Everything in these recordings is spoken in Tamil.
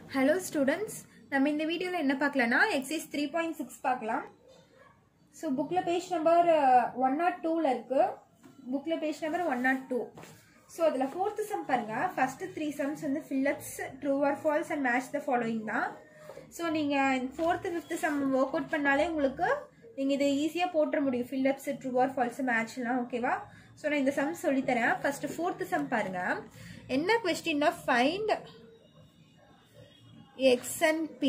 ஹலோ ஸ்டூடெண்ட்ஸ் நம்ம இந்த வீடியோவில் என்ன பார்க்கலன்னா எக்ஸைஸ் த்ரீ பாயிண்ட் சிக்ஸ் பார்க்கலாம் ஸோ புக்கில் பேஜ் நம்பர் ஒன் நாட் டூவில் இருக்குது புக்கில் page number one naught two so அதில் ஃபோர்த்து சம் பாருங்கள் ஃபஸ்ட்டு த்ரீ சம்ஸ் வந்து fill ups true or false and match the following தான் ஸோ நீங்கள் fourth fifth sum work out பண்ணாலே உங்களுக்கு நீங்கள் இதை ஈஸியாக போட்டுற முடியும் ஃபில்லப்ஸ் ட்ரூ ஆர் ஃபால்ஸ் மேட்ச்லாம் ஓகேவா ஸோ நான் இந்த சம் சொல்லித்தரேன் ஃபஸ்ட்டு ஃபோர்த்து சம் பாருங்கள் என்ன கொஸ்டின்னா find x and p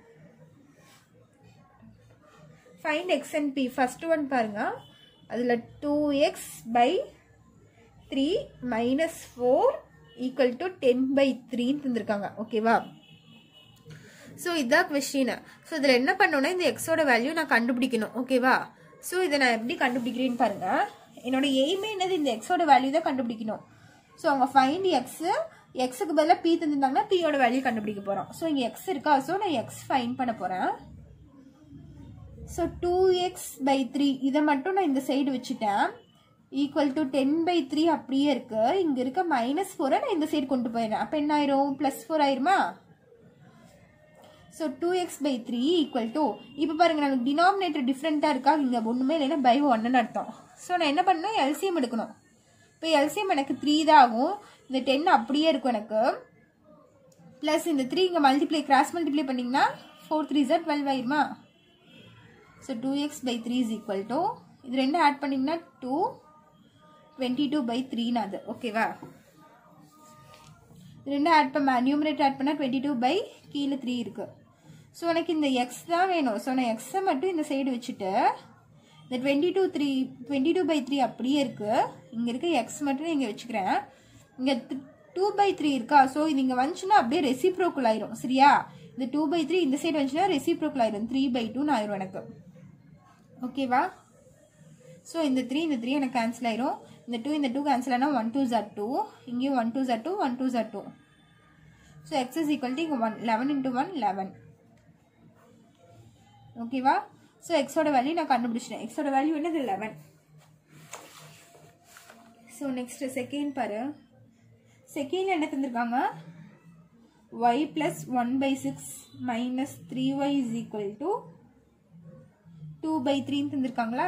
find x and p first one பாருங்க அதில் 2x by 3 minus 4 equal to 10 by 3 தந்திருக்காங்க ஓகேவா ஸோ இதான் கொஸ்டின் ஸோ இதில் என்ன பண்ணணும்னா இந்த எக்ஸோட வேல்யூ நான் கண்டுபிடிக்கணும் ஓகேவா ஸோ இதை நான் எப்படி கண்டுபிடிக்கிறேன்னு பாருங்க என்னோட எய்மே என்னது இந்த எக்ஸோட வேல்யூ தான் கண்டுபிடிக்கணும் ஸோ அவங்க ஃபைண்ட் எக்ஸு எக்ஸுக்கு பதிலாக பி தந்துருந்தாங்கன்னா பியோட வேல்யூ கண்டுபிடிக்க போகிறோம் ஸோ இங்கே எக்ஸ் இருக்கா ஸோ நான் எக்ஸ் ஃபைன் பண்ண போகிறேன் so two x by three இதை மட்டும் நான் இந்த சைடு வச்சுட்டேன் equal to ten by three அப்படியே இருக்கு இங்கே இருக்க மைனஸ் ஃபோரை நான் இந்த சைடு கொண்டு போயிடுறேன் அப்போ என்ன ஆயிரும் ப்ளஸ் ஃபோர் ஆயிருமா so two x by three equal to இப்போ பாருங்க நமக்கு டினாமினேட்டர் டிஃப்ரெண்ட்டாக இருக்கா இங்கே ஒன்றுமே இல்லைன்னா பை ஒன்றுன்னு அர்த்தம் ஸோ நான் என்ன பண்ணணும் எல்சிஎம் எடுக்கணும் இப்போ எல்சிஎம் எனக்கு த்ரீ தான் ஆகும் இந்த டென் அப்படியே இருக்கும் எனக்கு ப்ளஸ் இந்த த்ரீ இங்கே மல்டிப்ளை கிராஸ் மல்டிப்ளை பண்ணிங்கன்னா ஃபோர் த்ரீ ஜார் டுவெல் ஆயிருமா so two x by three is equal to இது ரெண்டும் ஆட் பண்ணிங்கன்னா டூ டுவெண்ட்டி டூ பை த்ரீன்னு அது ஓகேவா இது ரெண்டும் ஆட் பண்ண நியூமரேட்டர் ஆட் பண்ணால் டுவெண்ட்டி டூ பை கீழே த்ரீ இருக்குது ஸோ எனக்கு இந்த எக்ஸ் தான் வேணும் ஸோ நான் எக்ஸை மட்டும் இந்த சைடு வச்சுட்டு இந்த twenty two three twenty two by three அப்படியே இருக்குது இங்கே இருக்க எக்ஸ் மட்டும் இங்கே வச்சுக்கிறேன் இங்கே டூ பை த்ரீ இருக்கா ஸோ இது இங்கே வந்துச்சுன்னா அப்படியே ரெசிப்ரோக்கல் ஆயிரும் சரியா இந்த டூ பை த்ரீ இந்த சைடு வந்துச்சுன்னா ரெசிப்ரோக்கல் ஆயிரும் த்ரீ பை டூன்னு ஆயிரும் எனக்கு ஓகேவா ஸோ இந்த த்ரீ இந்த த்ரீ எனக்கு கேன்சல் ஆயிரும் இந்த டூ இந்த டூ கேன்சல் ஆனால் ஒன் டூ ஜார் டூ இங்கேயும் ஒன் டூ ஜார் டூ ஒன் டூ ஜார் two so x is equal to இங்கே one eleven into one eleven ஓகேவா ஸோ எக்ஸோட வேல்யூ நான் கண்டுபிடிச்சிட்டேன் எக்ஸோட வேல்யூ என்னது லெவன் ஸோ நெக்ஸ்ட் செகண்ட் பாரு செகண்ட் என்ன தந்திருக்காங்க y plus one by six minus three y is equal to two by த்ரீன்னு தந்திருக்காங்களா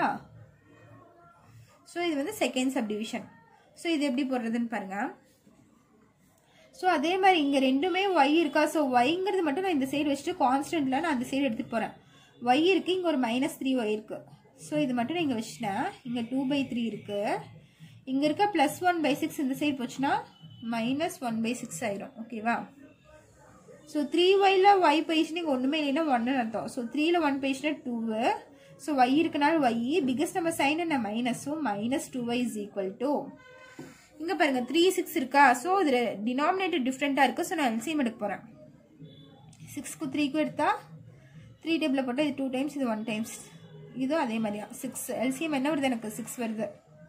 ஸோ இது வந்து செகண்ட் சப்டிவிஷன் ஸோ இது எப்படி போடுறதுன்னு பாருங்க ஸோ அதே மாதிரி இங்கே ரெண்டுமே ஒய் இருக்கா ஸோ ஒய்ங்கிறது மட்டும் நான் இந்த சைடு வச்சுட்டு கான்ஸ்டன்ட்ல நான் அந்த சைடு எடுத்துகிட்டு போகிறேன் ஒய் இருக்குது இங்கே ஒரு மைனஸ் த்ரீ ஒய் இருக்குது ஸோ இது மட்டும் நான் இங்கே வச்சுட்டேன் இங்கே டூ பை த்ரீ இருக்குது இங்கே இருக்க ப்ளஸ் ஒன் பை சிக்ஸ் இந்த சைடு போச்சுன்னா மைனஸ் ஒன் பை சிக்ஸ் ஆயிரும் ஓகேவா ஸோ த்ரீ ஒயில் ஒய் போயிடுச்சுன்னு இங்கே ஒன்றுமே இல்லைன்னா ஒன்னு அர்த்தம் ஸோ த்ரீல ஒன் போயிடுச்சுன்னா டூவு ஸோ ஒய் இருக்கனால ஒய் பிகஸ்ட் நம்ம சைன் என்ன minus so minus two y is equal to இங்கே பாருங்க த்ரீ சிக்ஸ் இருக்கா ஸோ இது டினாமினேட்டர் டிஃப்ரெண்ட்டாக இருக்குது ஸோ நான் எல்சிஎம் எடுக்க போகிறேன் சிக்ஸ்க்கு த்ரீக்கும் எடுத்தா த்ரீ டேபிளில் போட்டால் இது டூ டைம்ஸ் இது ஒன் டைம்ஸ் இதுவும் அதே மாதிரியா சிக்ஸ் எல்சிஎம் என்ன வருது எனக்கு சிக்ஸ் வருது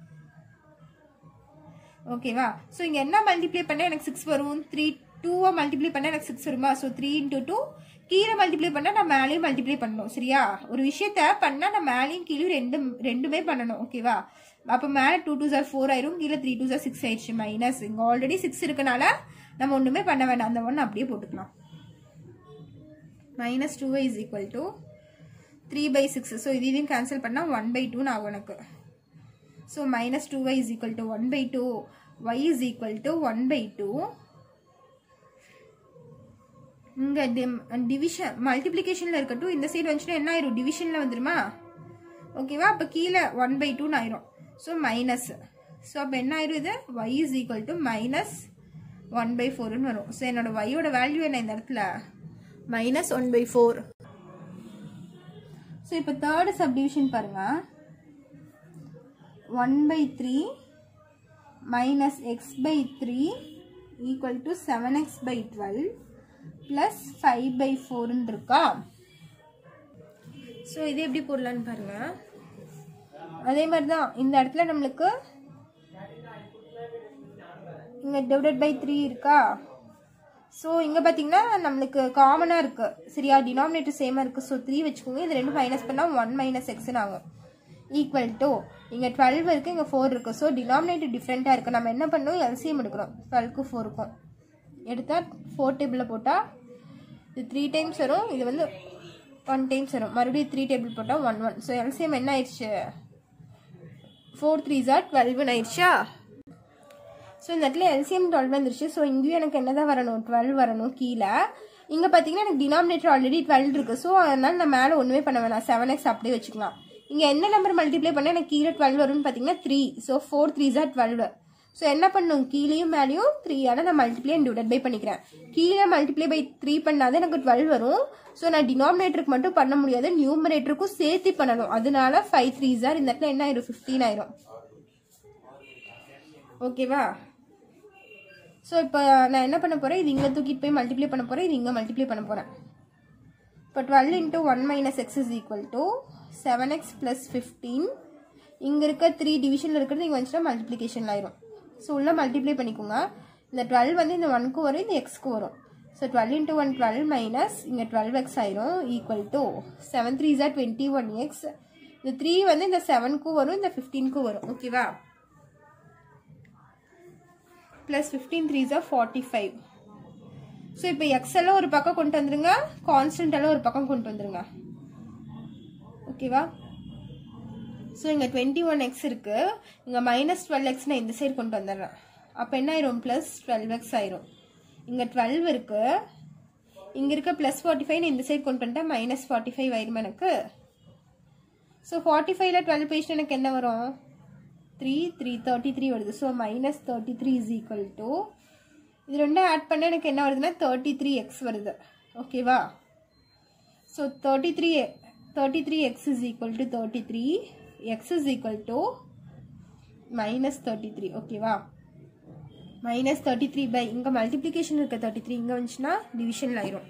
ஓகேவா ஸோ இங்கே என்ன மல்டிப்ளை பண்ணால் எனக்கு சிக்ஸ் வரும் த்ரீ டூவை மல்டிப்ளை பண்ணால் எனக்கு சிக்ஸ் வருமா ஸோ த்ரீ இன்ட்டு டூ கீழே மல்டிப்ளை பண்ணால் நான் மேலேயும் மல்டிப்ளை பண்ணணும் சரியா ஒரு விஷயத்த பண்ணால் நான் மேலேயும் கீழே ரெண்டும் ரெண்டுமே பண்ணணும் ஓகேவா அப்போ மேலே டூ டூ ஜார் ஃபோர் ஆயிரும் கீழே த்ரீ டூ ஜார் சிக்ஸ் ஆயிடுச்சு மைனஸ் இங்கே ஆல்ரெடி சிக்ஸ் இருக்கனால நம்ம ஒன்றுமே பண்ண வேண்டாம் அந்த ஒன்று அப்படியே போட்டுக்கலாம் minus two is equal to three by six so இது இதையும் கேன்சல் பண்ணால் ஒன் பை டூன்னு ஆகும் எனக்கு so minus two y is equal to one by two y is equal to one by two இங்கே டிவிஷன் மல்டிப்ளிகேஷனில் இருக்கட்டும் இந்த சைடு வந்துச்சுன்னா என்ன ஆயிரும் டிவிஷனில் வந்துருமா ஓகேவா அப்போ கீழே ஒன் பை டூன்னு ஆயிரும் ஸோ மைனஸ் ஸோ அப்போ என்ன ஆயிரும் இது y is equal to minus one by ஃபோர்னு வரும் ஸோ என்னோட ஒய்யோட வேல்யூ என்ன இந்த இடத்துல minus one by four so இப்போ தேர்டு சப்டிவிஷன் பாருங்க one by three minus x by three equal to seven x by twelve plus five by ஃபோர்னு இருக்கா ஸோ இது எப்படி போடலான்னு பாருங்க அதே மாதிரி தான் இந்த இடத்துல நம்மளுக்கு இங்கே டிவைடட் பை த்ரீ இருக்கா ஸோ இங்கே பார்த்தீங்கன்னா நம்மளுக்கு காமனாக இருக்குது சரியா டினாமினேட்டர் சேமாக இருக்குது ஸோ த்ரீ வச்சுக்கோங்க இது ரெண்டு மைனஸ் பண்ணால் ஒன் மைனஸ் எக்ஸ்னு ஆகும் ஈக்குவல் டு இங்கே டுவெல் இருக்குது இங்கே ஃபோர் இருக்குது ஸோ டினாமினேட்டர் டிஃப்ரெண்ட்டாக இருக்குது நம்ம என்ன பண்ணணும் எல்சிஎம் எடுக்கிறோம் டுவெல்க்கு ஃபோருக்கும் எடுத்தால் ஃபோர் டேபிளில் போட்டால் இது த்ரீ டைம்ஸ் வரும் இது வந்து ஒன் டைம்ஸ் வரும் மறுபடியும் த்ரீ டேபிள் போட்டால் ஒன் ஒன் ஸோ எல்சிஎம் என்ன ஆயிடுச்சு ஃபோர் த்ரீ ஜார் டுவெல்வ்னு ஆயிடுச்சா ஸோ இந்த இடத்துல எல்சிஎம் டுவெல் வந்துருச்சு ஸோ இங்கேயும் எனக்கு என்ன தான் வரணும் டுவெல் வரணும் கீழே இங்கே பார்த்தீங்கன்னா எனக்கு டினாமினேட்டர் ஆல்ரெடி டுவெல் இருக்குது ஸோ அதனால் நான் மேலே ஒன்றுமே பண்ண வேணாம் செவன் எக்ஸ் அப்படியே வச்சுக்கலாம் இங்கே என்ன நம்பர் மல்டிப்ளை பண்ணால் எனக்கு கீழே டுவெல் வரும்னு பார்த்தீங்கன்னா த்ரீ ஸோ ஃபோர் த்ரீ ஜார் டுவெல் ஸோ என்ன பண்ணும் கீழேயும் மேலேயும் த்ரீயால் நான் மல்டிப்ளை அண்ட் டிவைட் பை பண்ணிக்கிறேன் கீழே மல்டிப்ளை பை த்ரீ பண்ணாதான் எனக்கு டுவெல் வரும் ஸோ நான் டினாமினேட்டருக்கு மட்டும் பண்ண முடியாது நியூமரேட்டருக்கும் சேர்த்து பண்ணணும் அதனால ஃபைவ் த்ரீ ஜார் இந்த இடத்துல என்ன ஆயிரும் ஃபிஃப்டீன் ஆயிரும் ஓகேவா ஸோ இப்போ நான் என்ன பண்ண போகிறேன் இது இங்கே தூக்கிட்டு போய் மல்டிப்ளை பண்ண போகிறேன் இது இங்கே மல்டிப்ளை பண்ண போகிறேன் இப்போ twelve into one minus x is equal to seven x plus fifteen இங்கே இருக்க த்ரீ டிவிஷனில் இருக்கிறது இங்கே வந்துச்சுன்னா மல்டிப்ளிகேஷன் ஆயிரும் ஸோ உள்ள மல்டிப்ளை பண்ணிக்கோங்க இந்த டுவெல் வந்து இந்த ஒன்க்கு வரும் இந்த எக்ஸ்க்கு வரும் ஸோ twelve into one twelve minus இங்கே டுவெல் எக்ஸ் ஆயிரும் ஈக்குவல் டு செவன் த்ரீ ஜார் டுவெண்ட்டி ஒன் எக்ஸ் இந்த த்ரீ வந்து இந்த செவனுக்கும் வரும் இந்த ஃபிஃப்டீனுக்கும் வரும் ஓகேவா ப்ளஸ் ஃபிஃப்டீன் த்ரீ ஜார் ஃபார்ட்டி ஃபைவ் ஸோ இப்போ எக்ஸ் எல்லாம் ஒரு பக்கம் கொண்டு வந்துருங்க கான்ஸ்டன்ட் எல்லாம் ஒரு பக்கம் கொண்டு வந்துருங்க ஓகேவா ஸோ இங்கே டுவெண்ட்டி ஒன் எக்ஸ் இருக்குது இங்கே மைனஸ் டுவெல் எக்ஸ் நான் இந்த சைடு கொண்டு வந்துடுறேன் அப்போ என்ன ஆயிரும் ப்ளஸ் டுவெல் எக்ஸ் ஆயிரும் இங்கே டுவெல் இருக்குது இங்கே இருக்க ப்ளஸ் ஃபார்ட்டி ஃபைவ் இந்த சைடு கொண்டு வந்துட்டா மைனஸ் ஃபார்ட்டி ஃபைவ் ஆயிரும் எனக்கு ஸோ ஃபார்ட்டி ஃபைவ்ல டுவெல் பேஜ் எனக்கு என்ன வரும் த்ரீ த்ரீ தேர்ட்டி த்ரீ வருது so minus thirty three is equal to இது ரெண்டும் ஆட் பண்ண எனக்கு என்ன வருதுன்னா தேர்ட்டி த்ரீ எக்ஸ் வருது ஓகேவா so thirty three thirty three x is equal to thirty three x is equal to minus thirty three ஓகேவா மைனஸ் தேர்ட்டி த்ரீ பை இங்கே மல்டிப்ளிகேஷன் இருக்க தேர்ட்டி த்ரீ இங்கே வந்துச்சுன்னா டிவிஷனில் ஆயிரும்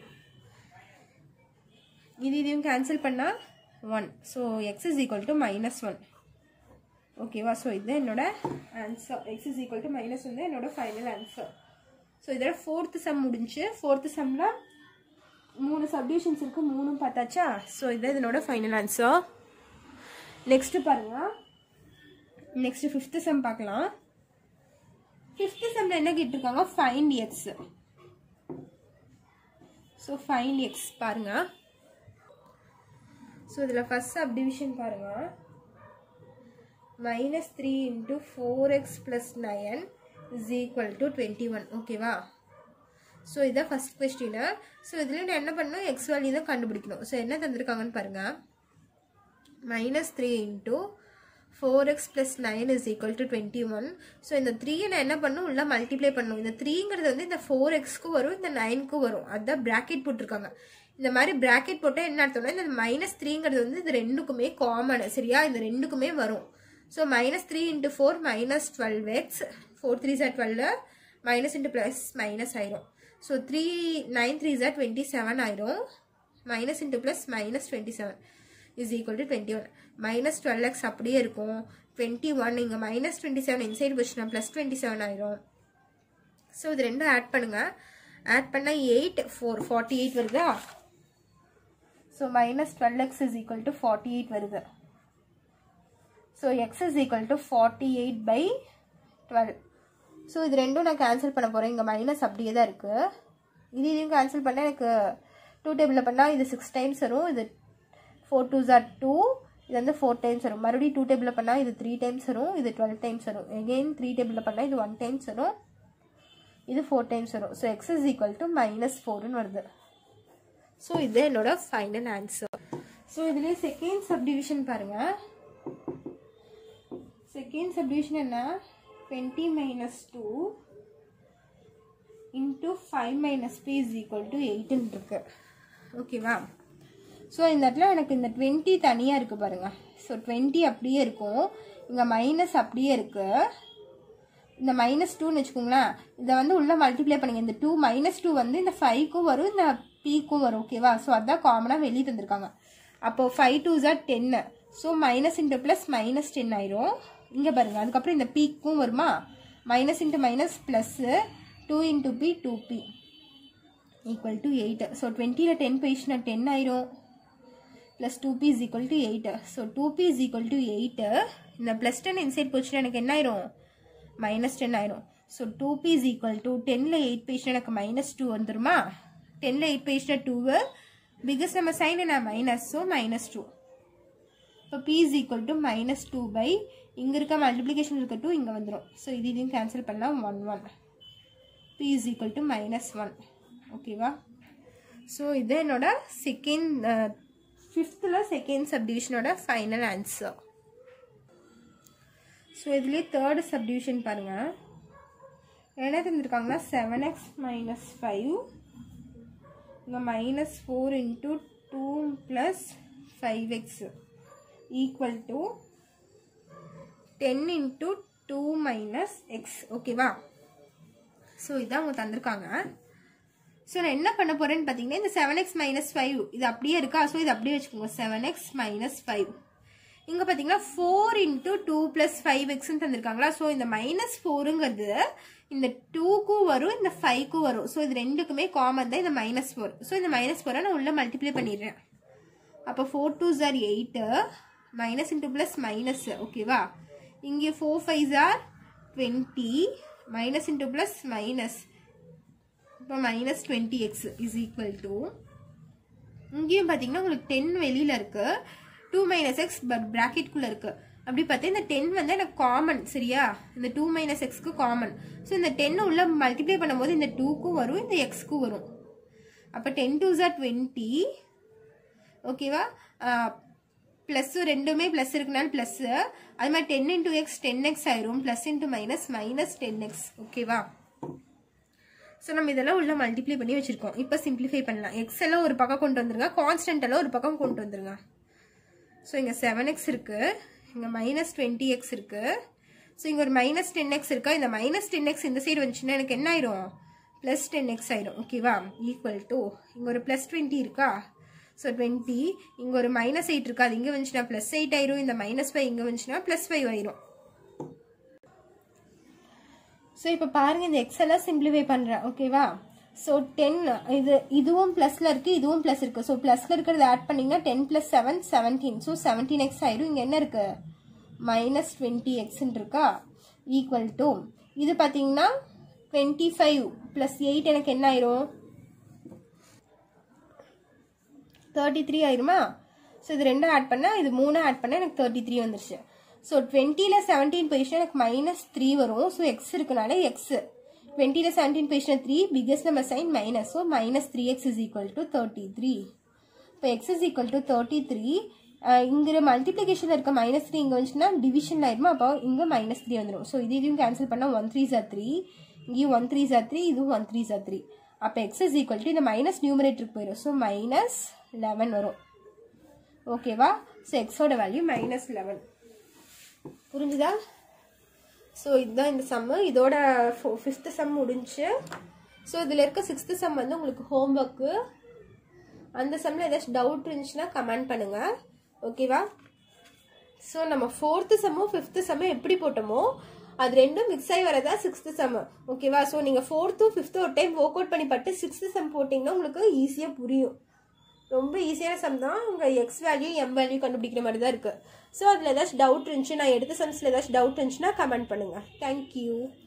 இது இதையும் கேன்சல் பண்ணால் one so x is equal to minus one ஓகேவா ஸோ இதுதான் என்னோட answer x is equal to minus வந்து என்னோட ஃபைனல் ஆன்சர் ஸோ இதோட ஃபோர்த்து சம் முடிஞ்சு ஃபோர்த்து சம்மில் மூணு சப்டிவிஷன்ஸ் இருக்குது மூணும் பார்த்தாச்சா ஸோ இதுதான் இதனோட ஃபைனல் ஆன்சர் நெக்ஸ்ட்டு பாருங்கள் நெக்ஸ்ட்டு ஃபிஃப்த்து சம் பார்க்கலாம் ஃபிஃப்த்து சம்மில் என்ன கேட்டிருக்காங்க find x so find x பாருங்கள் ஸோ இதில் ஃபஸ்ட் சப்டிவிஷன் பாருங்கள் minus three into four x plus nine is equal to twenty one ஓகேவா ஸோ இதான் ஃபஸ்ட் கொஸ்டினு ஸோ இதில் நான் என்ன பண்ணணும் எக்ஸ் வேல்யூ தான் கண்டுபிடிக்கணும் ஸோ என்ன தந்திருக்காங்கன்னு பாருங்கள் minus three into four x plus nine is equal to twenty one so இந்த த்ரீயை நான் என்ன பண்ணும் உள்ள மல்டிப்ளை பண்ணும் இந்த த்ரீங்கிறது வந்து இந்த ஃபோர் எக்ஸ்க்கும் வரும் இந்த நைனுக்கும் வரும் அதுதான் ப்ராக்கெட் போட்டிருக்காங்க இந்த மாதிரி ப்ராக்கெட் போட்டால் என்ன அர்த்தம்னா இந்த மைனஸ் த்ரீங்கிறது வந்து இது ரெண்டுக்குமே காமன் சரியா இந்த ரெண்டுக்குமே வரும் so minus three into four minus twelve x four three ஜார் twelve minus into plus minus ஆயிரும் ஸோ த்ரீ நைன் த்ரீ ஜார் டுவெண்ட்டி செவன் ஆயிரும் minus into plus minus twenty seven is equal to twenty one minus twelve x அப்படியே இருக்கும் டுவெண்ட்டி ஒன் இங்கே மைனஸ் டுவெண்ட்டி செவன் இன்சைடு போச்சுன்னா ப்ளஸ் டுவெண்ட்டி செவன் ஆயிரும் ஸோ இது ரெண்டும் ஆட் பண்ணுங்கள் ஆட் பண்ணால் எயிட் ஃபோர் ஃபார்ட்டி எயிட் வருதா so minus twelve x is equal to forty eight வருது so x is equal to forty eight by twelve so இது ரெண்டும் நான் கேன்சல் பண்ண போகிறேன் இங்கே மைனஸ் அப்படியே தான் இருக்குது இது இதையும் கேன்சல் பண்ணால் எனக்கு டூ டேபிளில் பண்ணால் இது சிக்ஸ் டைம்ஸ் வரும் இது ஃபோர் டூ ஜார் டூ இது வந்து ஃபோர் டைம்ஸ் வரும் மறுபடியும் டூ டேபிளில் பண்ணால் இது த்ரீ டைம்ஸ் வரும் இது டுவெல் டைம்ஸ் வரும் எகெயின் த்ரீ டேபிளில் பண்ணால் இது ஒன் டைம்ஸ் வரும் இது ஃபோர் டைம்ஸ் வரும் so x is equal to minus ஃபோர்னு வருது ஸோ இது என்னோட ஃபைனல் ஆன்சர் ஸோ இதுலேயே செகண்ட் சப்டிவிஷன் பாருங்கள் செகண்ட் சப்டிவிஷன் என்ன twenty minus two into five minus B is equal to எயிட்டுன்னு இருக்கு ஓகேவா ஸோ இந்த இடத்துல எனக்கு இந்த டுவெண்ட்டி தனியாக இருக்குது பாருங்கள் ஸோ டுவெண்ட்டி அப்படியே இருக்கும் இங்கே மைனஸ் அப்படியே இருக்குது இந்த மைனஸ் டூன்னு வச்சுக்கோங்களேன் இதை வந்து உள்ளே மல்டிப்ளை பண்ணுங்க இந்த டூ மைனஸ் டூ வந்து இந்த ஃபைவ்க்கும் வரும் இந்த பீக்கும் வரும் ஓகேவா ஸோ அதான் காமனாக வெளியே தந்திருக்காங்க அப்போ ஃபைவ் டூ ஜார் டென்னு so minus into plus minus ten ஆயிரும் இங்கே பாருங்கள் அதுக்கப்புறம் இந்த பீக்கும் வருமா minus into minus plus two into B two B equal to eight so டுவெண்ட்டியில் டென் போயிடுச்சுன்னா டென் ஆயிரும் plus two B is equal to eight so two B is equal to eight இந்த ப்ளஸ் டென் இன்சைட் போச்சுன்னா எனக்கு என்ன ஆயிரும் மைனஸ் டென் ஆயிரும் so two B is equal to டென்னில் எயிட் போயிடுச்சுன்னா எனக்கு மைனஸ் டூ வந்துருமா டென்னில் எயிட் போயிடுச்சுன்னா டூவு பிகஸ்ட் நம்ம சைன் என்ன மைனஸ் ஸோ மைனஸ் டூ இப்போ B is equal to minus two by இங்கே இருக்க மல்டிப்ளிகேஷன் இருக்க டூ இங்கே வந்துடும் ஸோ இது இதையும் கேன்சல் பண்ணலாம் one one B is equal to minus one ஓகேவா ஸோ இது என்னோட செகண்ட் ஃபிஃப்த்தில் செகண்ட் சப்டிவிஷனோட ஃபைனல் ஆன்சர் ஸோ இதுலேயே தேர்டு சப்டிவிஷன் பாருங்கள் என்ன தந்துருக்காங்கன்னா செவன் எக்ஸ் மைனஸ் ஃபைவ் இங்கே minus four into two plus five x equal to ten into two minus x ஓகேவா ஸோ இதான் அவங்க தந்திருக்காங்க ஸோ நான் என்ன பண்ண போகிறேன்னு பார்த்தீங்கன்னா இந்த செவன் எக்ஸ் மைனஸ் ஃபைவ் இது அப்படியே இருக்கா ஸோ இது அப்படியே வச்சுக்கோங்க செவன் எக்ஸ் மைனஸ் ஃபைவ் இங்கே பார்த்தீங்கன்னா four into two plus five எக்ஸ்ன்னு தந்திருக்காங்களா ஸோ இந்த மைனஸ் ஃபோருங்கிறது இந்த டூக்கும் வரும் இந்த ஃபைவ்க்கும் வரும் ஸோ இது ரெண்டுக்குமே காமன் தான் இந்த மைனஸ் ஃபோர் ஸோ இந்த மைனஸ் ஃபோரை நான் உள்ளே மல்டிப்ளை பண்ணிடுறேன் அப்போ ஃபோர் டூ ஜார் eight minus into plus minus ஓகேவா இங்கே ஃபோர் ஃபைவ் ஜார் twenty minus into plus minus இப்போ minus twenty x is equal to இங்கேயும் பார்த்தீங்கன்னா உங்களுக்கு டென் வெளியில் இருக்குது டூ மைனஸ் எக்ஸ் பட் ப்ராக்கெட்குள்ளே இருக்குது அப்படி பார்த்தா இந்த டென் வந்து எனக்கு காமன் சரியா இந்த டூ மைனஸ் எக்ஸ்க்கு காமன் ஸோ இந்த டென் உள்ள மல்டிப்ளை பண்ணும்போது இந்த டூக்கும் வரும் இந்த எக்ஸ்க்கும் வரும் அப்போ டென் டூ ஜார் டுவெண்ட்டி ஓகேவா ப்ளஸ்ஸு ரெண்டுமே ப்ளஸ் இருக்குனால ப்ளஸ்ஸு அது மாதிரி ten into x ten x ஆயிரும் plus into minus minus ten x ஓகேவா ஸோ நம்ம இதெல்லாம் உள்ள மல்டிப்ளை பண்ணி வச்சுருக்கோம் இப்போ சிம்பிளிஃபை பண்ணலாம் எக்ஸ் எல்லாம் ஒரு பக்கம் கொண்டு வந்துருங்க கான்ஸ்டன்ட் எல்லாம் ஒரு பக்கம் கொண்டு வந்துருங்க ஸோ இங்கே செவன் எக்ஸ் இருக்குது இங்கே மைனஸ் டுவெண்ட்டி எக்ஸ் இருக்குது ஸோ இங்கே ஒரு மைனஸ் டென் எக்ஸ் இருக்கா இந்த மைனஸ் டென் எக்ஸ் இந்த சைடு வந்துச்சுன்னா எனக்கு என்ன ஆயிரும் ப்ளஸ் டென் எக்ஸ் ஆயிரும் ஓகேவா ஈக்குவல் டு இங்கே ஒரு ப்ளஸ் டுவெண்ட்டி இருக்கா ஸோ டுவெண்ட்டி இங்கே ஒரு மைனஸ் எயிட் இருக்கா அது இங்கே வந்துச்சுன்னா ப்ளஸ் எயிட் ஆயிரும் இந்த மைனஸ் ஃபைவ் இங்கே வந்துச்சுன்னா ப்ளஸ் ஃபைவ் ஆயிரும் ஸோ இப்போ பாருங்கள் இந்த எக்ஸ் எல்லாம் சிம்பிளிஃபை பண்ணுறேன் ஓகேவா ஸோ டென் இது இதுவும் ப்ளஸில் இருக்குது இதுவும் ப்ளஸ் இருக்குது ஸோ ப்ளஸில் இருக்கிறத ஆட் பண்ணிங்கன்னா ten plus seven seventeen so seventeen x ஆயிரும் இங்கே என்ன இருக்குது மைனஸ் டுவெண்ட்டி எக்ஸ்ன்னு இருக்கா ஈக்குவல் டு இது பார்த்தீங்கன்னா டுவெண்ட்டி ஃபைவ் ப்ளஸ் எயிட் எனக்கு என்ன ஆயிரும் தேர்ட்டி த்ரீ ஆயிருமா ஸோ இது ரெண்டும் ஆட் பண்ணால் இது மூணு ஆட் பண்ணால் எனக்கு தேர்ட்டி த்ரீ வந்துருச்சு ஸோ டுவெண்ட்டியில் செவன்டீன் பொசிஷன் எனக்கு மைனஸ் த்ரீ வரும் ஸோ எக்ஸ் இருக்கனால எக்ஸ் டுவெண்ட்டியில் செவன்டீன் பொசிஷன் த்ரீ பிகஸ்ட் நம்ம sign minus so minus three x is equal to thirty three இப்போ x is equal to thirty three இங்கே மல்டிப்ளிகேஷனில் இருக்க மைனஸ் த்ரீ இங்கே வந்துச்சுன்னா டிவிஷன் ஆயிருமா அப்போ இங்கே மைனஸ் த்ரீ வந்துடும் ஸோ இது இதையும் கேன்சல் பண்ணால் ஒன் த்ரீ ஜார் த்ரீ இங்கேயும் ஒன் த்ரீ ஜார் த்ரீ இதுவும் ஒன் த்ரீ ஜார் த்ரீ அப்போ எக்ஸ் இஸ் ஈக்குவல் டு இந்த மைனஸ் நியூமரேட்டருக்கு போயிடும் ஸோ மைனஸ் லெவன் வரும் ஓகேவா ஸோ எக்ஸோட வேல்யூ மைனஸ் லெவன் புரிஞ்சுதா ஸோ இதுதான் இந்த சம்மு இதோட ஃபிஃப்த்து சம் முடிஞ்சு ஸோ இதில் இருக்க சிக்ஸ்த்து சம் வந்து உங்களுக்கு ஹோம்ஒர்க்கு அந்த சம்மில் ஏதாச்சும் டவுட் இருந்துச்சுன்னா கமெண்ட் பண்ணுங்கள் ஓகேவா ஸோ நம்ம ஃபோர்த்து செம்மும் ஃபிஃப்த்து செம்மும் எப்படி போட்டோமோ அது ரெண்டும் மிக்ஸ் ஆகி வரதா சிக்ஸ்த்து செம்மு ஓகேவா ஸோ நீங்கள் ஃபோர்த்தும் ஃபிஃப்த்தும் ஒரு டைம் ஒர்க் அவுட் பண்ணி பட்டு சிக்ஸ்த்து செம் போட்டிங்கன்னா உங்களுக்கு ஈஸியாக புரியும் ரொம்ப ஈஸியான சம் தான் உங்கள் எக்ஸ் வேல்யூ எம் வேல்யூ கண்டுபிடிக்கிற மாதிரி தான் இருக்குது ஸோ அதில் ஏதாச்சும் டவுட் இருந்துச்சு நான் எடுத்த சம்ஸில் ஏதாச்சும் டவுட் இருந்துச்சுன்னா கமெண்ட் பண்ணுங்கள் தேங்க்யூ